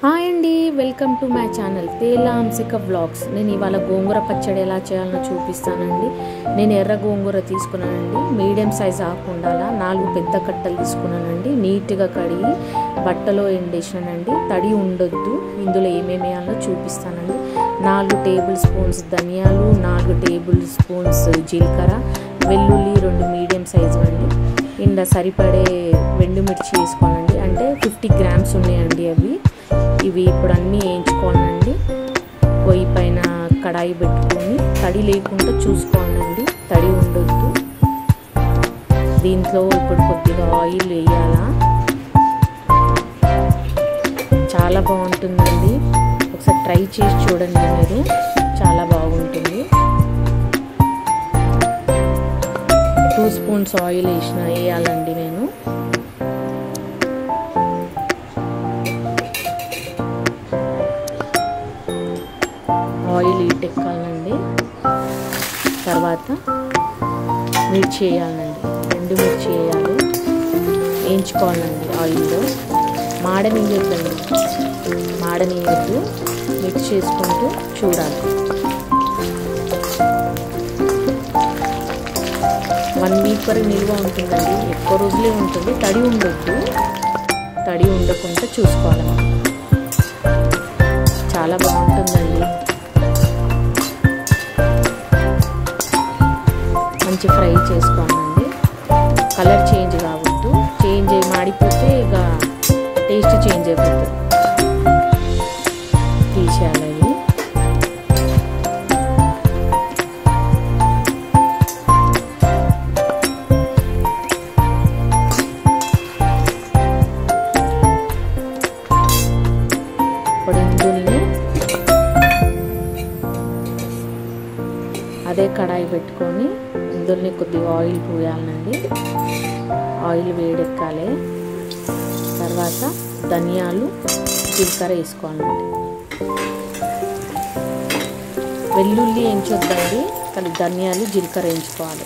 hi అండి welcome to my channel Tela Anshika vlogs నేను ఇవాళ గోంగూర పచ్చడి ఎలా చేయాలో చూపిస్తానండి నేను ఎర్ర గోంగూర తీసుకున్నానండి మీడియం సైజ్ ఆకుండా నాలుగు పెద్ద కట్టలు తీసుకున్నానండి నీట్గా కడిగి బట్టలో ఎండేసానండి తడి ఉండొద్దు ఇందులో ఏమేమి వేయాలో చూపిస్తానండి నాలుగు టేబుల్ స్పూన్స్ ధనియాలు నాలుగు టేబుల్ స్పూన్స్ జీలకర్ర వెల్లుల్లి రెండు మీడియం సైజు అండి ఇంద సరిపడే మిర్చి వేసుకోవాలండి అంటే ఫిఫ్టీ గ్రామ్స్ ఉన్నాయండి అవి ఇవి ఇప్పుడు అన్నీ వేయించుకోవాలండి పొయ్యి పైన కడాయి పెట్టుకొని తడి లేకుండా చూసుకోవాలండి తడి ఉండొద్దు దీంట్లో ఇప్పుడు కొద్దిగా ఆయిల్ వేయాలా చాలా బాగుంటుందండి ఒకసారి ట్రై చేసి చూడండి మీరు చాలా బాగుంటుంది టూ స్పూన్స్ ఆయిల్ వేసిన వేయాలండి నేను ఆయిల్ ఈటెక్కాలండి తర్వాత మిర్చి వేయాలండి రెండు మిర్చి వేయాలి వేయించుకోవాలండి ఆయిల్లో మాడనీయొద్దండి మాడనీయొద్దు మిక్స్ చేసుకుంటూ చూడాలి వన్ వీక్ వరకు నిల్వ ఉంటుందండి ఎక్కువ రోజులే ఉంటుంది తడి ఉండొద్దు తడి ఉండకుండా చూసుకోవాలి చాలా బాగుంటుందండి మంచి ఫ్రై చేసుకోవాలండి కలర్ చేంజ్ కావద్దు చేంజ్ అయ్యి మాడిపోతే ఇక టేస్ట్ చేంజ్ అయిపోతుంది తీసేయాలి అవి ఇప్పుడు ఇందుల్ని అదే కడాయి పెట్టుకొని ఇందుల్ని కొద్దిగా ఆయిల్ పోయాలండి ఆయిల్ వేడెక్కాలి తర్వాత ధనియాలు జీలకర్ర వేసుకోవాలండి వెల్లుల్లి వేయించొద్దండి కానీ ధనియాలు జీలకర్ర వేయించుకోవాలి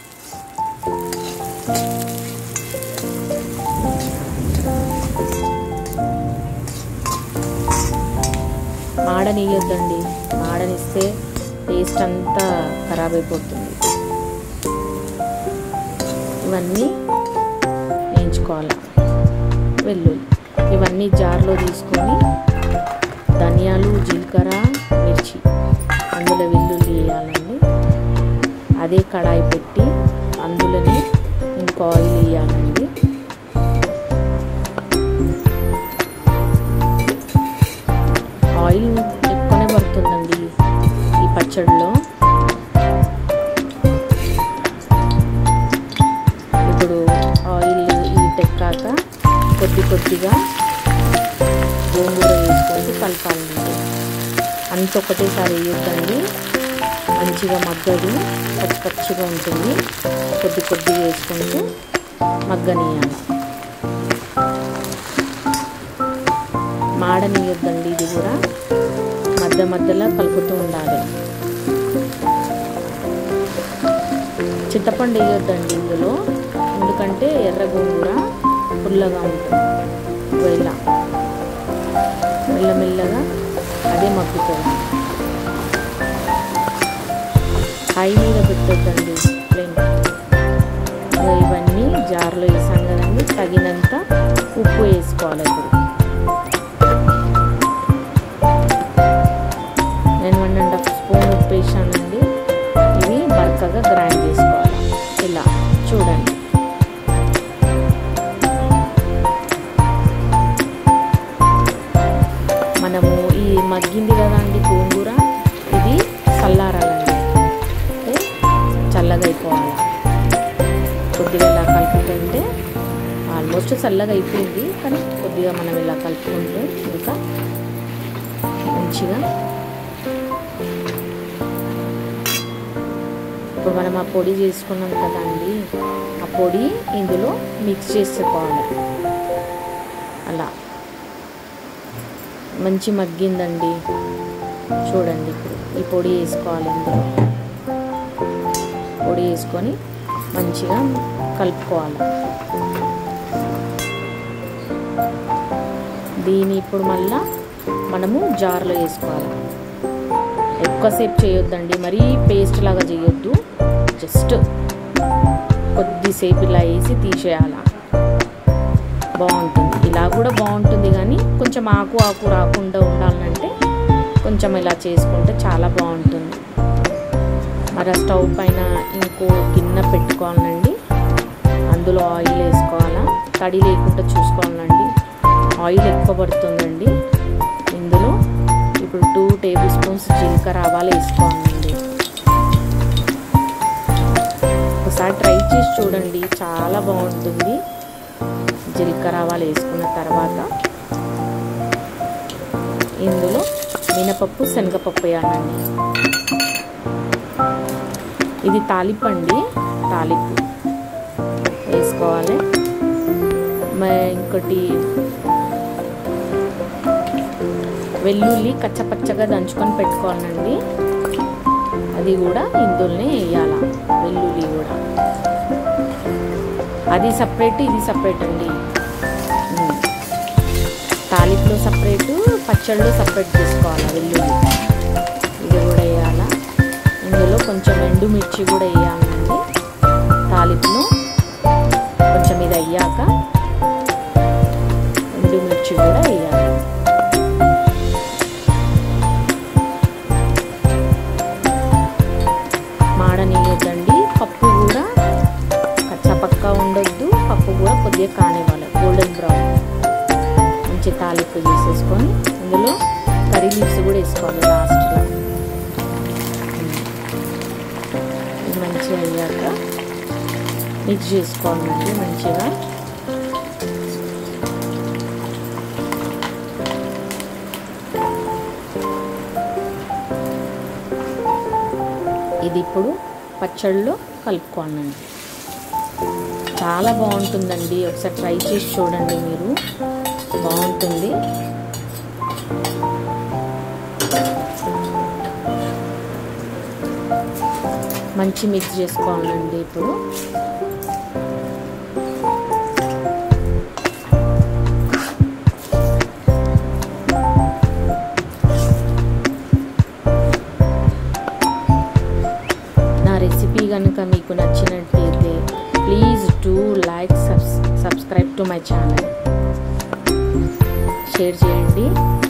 మాడనియొద్దండి మాడనిస్తే టేస్ట్ అంతా ఖరాబ్ అయిపోతుంది ఇవన్నీ వేయించుకోవాలి వెల్లుల్లి ఇవన్నీ జార్లో తీసుకొని ధనియాలు జీలకర్ర మిర్చి అందులో వెల్లుల్లి వేయాలండి అదే కడాయి పెట్టి అందులోనే ఇంకో ఆయిల్ వేయాలండి ఆయిల్ ఎక్కువనే పడుతుందండి ఈ పచ్చడిలో ఇప్పుడు ఆయిల్ ఈటెక్కాక కొద్ది కొద్దిగా గోంగూర వేసుకొని కలపాలండి అంత ఒకటేసారి వేయొద్దండి మంచిగా మగ్గదు పచ్చి పచ్చిగా ఉంటుంది కొద్ది కొద్దిగా వేసుకుంటూ మగ్గనియాలి మాడనియొద్దండి ఇది కూడా మధ్య మధ్యలో కలుపుతూ ఉండాలి చింతపండు వేయొద్దండి ఇందులో ఎందుకంటే ఎర్ర గోంగూర పుల్లగా ఉంటుంది ఇలా మెల్లమెల్లగా అదే మగ్గుతుంది హై మీద పెట్టొద్దండి ఫ్లేమ్ ఇవన్నీ జార్లో వేసాం కదండి తగినంత ఉప్పు వేసుకోవాలి ఇప్పుడు నేను వన్ అండ్ హాఫ్ స్పూన్ ఉప్పు వేసానండి ఇవి బరకగా గ్రైండ్ చేసుకోవాలి ఇలా చూడండి మనము ఈ మగ్గింది కదా అండి గోంగూర ఇది చల్లారాలండి అంటే చల్లగా అయిపోవాలి కొద్దిగా ఇలా కలుపుతుంటే ఆల్మోస్ట్ చల్లగా అయిపోయింది కానీ కొద్దిగా మనం ఇలా కలుపుకుంటే ఇంకా మంచిగా ఇప్పుడు మనం ఆ పొడి చేసుకున్నాం కదండి ఆ పొడి ఇందులో మిక్స్ చేసుకోవాలి అలా మంచి మగ్గిందండి చూడండి ఇప్పుడు ఈ పొడి వేసుకోవాలి ఇందులో పొడి వేసుకొని మంచిగా కలుపుకోవాలి దీని ఇప్పుడు మళ్ళా మనము జార్లో వేసుకోవాలి ఎక్కువసేపు చేయొద్దండి మరీ పేస్ట్ లాగా చేయొద్దు జస్ట్ కొద్దిసేపు ఇలా వేసి తీసేయాల బాగుంటుంది ఇలా కూడా బాగుంటుంది కానీ కొంచెం ఆకు ఆకు రాకుండా ఉండాలంటే కొంచెం ఇలా చేసుకుంటే చాలా బాగుంటుంది మరి ఆ స్టవ్ పైన ఇంకో గిన్నె పెట్టుకోవాలండి అందులో ఆయిల్ వేసుకోవాలా తడి లేకుండా చూసుకోవాలండి ఆయిల్ ఎక్కువ పడుతుందండి ఇందులో ఇప్పుడు టూ టేబుల్ స్పూన్స్ జీలకర్ర ఆవాలు వేసుకోవాలండి ఒకసారి ట్రై చేసి చూడండి చాలా బాగుంటుంది జీలకర్ర ఆవాలు వేసుకున్న తర్వాత ఇందులో మినపప్పు శనగపప్పు వేయాలండి ఇది తాలింపు అండి తాలింపు వేసుకోవాలి ఇంకోటి వెల్లుల్లి కచ్చపచ్చగా దంచుకొని పెట్టుకోవాలండి అది కూడా ఇందులోనే వేయాల వెల్లుల్లి కూడా అది సపరేట్ ఇది సపరేట్ అండి తాలింపులో సపరేటు పచ్చళ్ళు సపరేట్ చేసుకోవాలి వెల్లుల్లి ఇది కూడా వేయాల ఇందులో కొంచెం ఎండుమిర్చి కూడా వేయాలండి తాలింపును కొంచెం ఇది అయ్యాక ఎండుమిర్చి కూడా వేయాలి మాడనీయొద్దండి పప్పు కూడా కచ్చపక్క ఉండొద్దు పప్పు కూడా కొద్దిగా కానివ్వాలి గోల్డెన్ బ్రౌన్ మంచి తాలింపు చేసేసుకొని ఇందులో కర్రీ లీవ్స్ కూడా వేసుకోవాలి లాస్ట్లో ఇది మంచిగా అయ్యాక మిక్స్ చేసుకోవాలండి మంచిగా ఇది ఇప్పుడు పచ్చళ్ళలో కలుపుకోవాలండి చాలా బాగుంటుందండి ఒకసారి ట్రై చేసి చూడండి మీరు బాగుంటుంది మంచి మిక్స్ చేసుకోవాలండి ఇప్పుడు నా రెసిపీ కనుక మీకు నచ్చినట్లయితే please do like subscribe to my channel share చేయండి